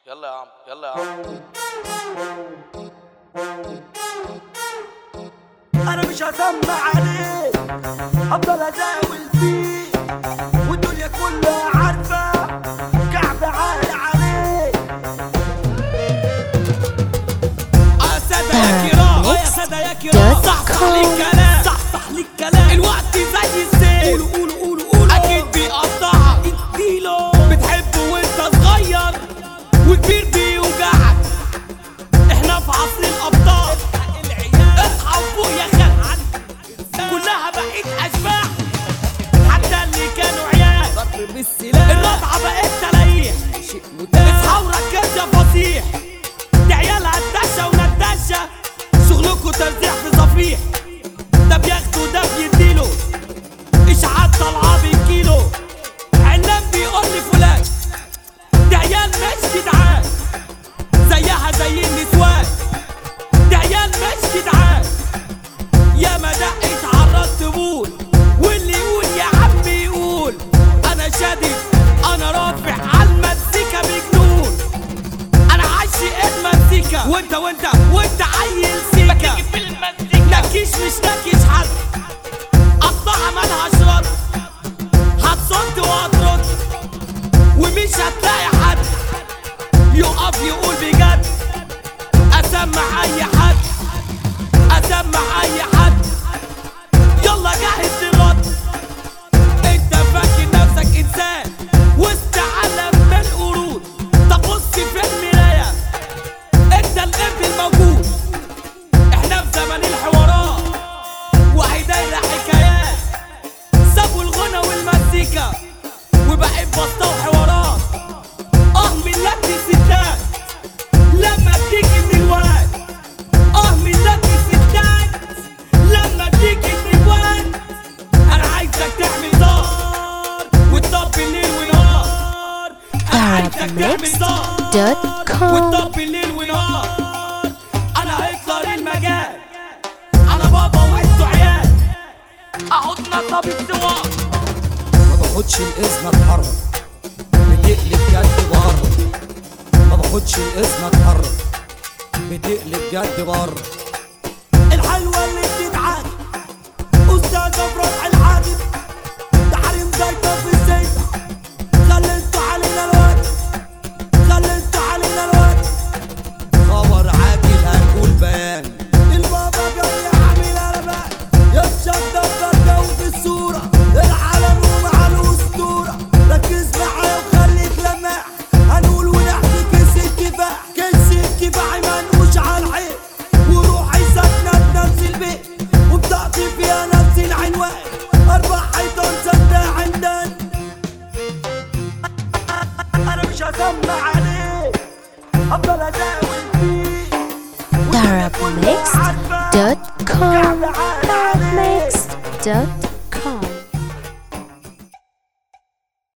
يلا يا عم يلا يا عم انا مش هسمع عليه افضل ازاول فيه والدنيا كلها عارفه كعب عالي عليه يا سادة يا كرام يا سادة يا كرام صح صح لي الكلام صح صح لي الكلام الوقت زي السيل قولوا قولوا قولوا قولوا اكيد بيقطعك اديله بتحبه وانت صغير وكبير بيوجعك احنا في عصر الابطال اصحى وفوق يا خال كلها بقيت اشباح حتى اللي كانوا عيال ضرب بالسلاح الرضعة بقت تلاقيح اصحى وركز يا فصيح دي عيال هتدشة وندشة شغلكوا ترزيع في صفيح ده بياخده ده بيديله اشعاعات طالعة بالكيلو علام بيقول لي فلان دي عيال مش جدعان زيها زي النسوان دي عيال مش جدعان يا ما دقت عرضت بول واللي يقول يا عم يقول انا شادد انا رافع على المزيكا بجنون انا عاشق المزيكا وانت وانت وانت عيل سيكا نكيش مش نكيش حد قطعها مالهاش رد هتصد وهترد ومش هتلاقي حد يقف يقول بجد اسمع اي حد اسمع اي حد يلا جهز للرد انت فاكر نفسك انسان وسط عالم من القرود طب بص في المرايه انت القرد الموجود احنا في زمن الحوارات وهي دايره حكايات سابوا الغنى والمزيكا وبقت بسطه وحوارات اه من لك الستات لما بتيجي من الواد اه من لك الستات لما بتيجي من الواد انا عايزك تعمل دار وتطبي الليل ونهار انا عايزك تعمل دار arabmix.com وتطبي الليل ونهار انا هتلر المجال انا بابا وانتوا عيال احط نصب السوار ما باخدش الاذن اتحرك بتقلب جد بره ما باخدش الاذن اتحرك بتقلب جد بره الحلوه اللي بتتعاد استاذه فرح الحادث تحريم زيتة في الزيت خليتوا علينا الوقت خليتوا علينا الوقت خبر عاجل هنقول بيان البابا جاي عامل قلبان يفشل دفتر جو في الصورة العالم ومع الأسطورة ركز معايا وخليك لماح هنقول ونحكي كيس الكفاح كيس الكفاح منقوش على العين وروحي ساكنة بنفس البيت وبتعطي فيها نفس العنوان أربع حيطان سدة عندن أنا مش هسمع عليه أفضل أزاول فيه arabmix.com arabmix.com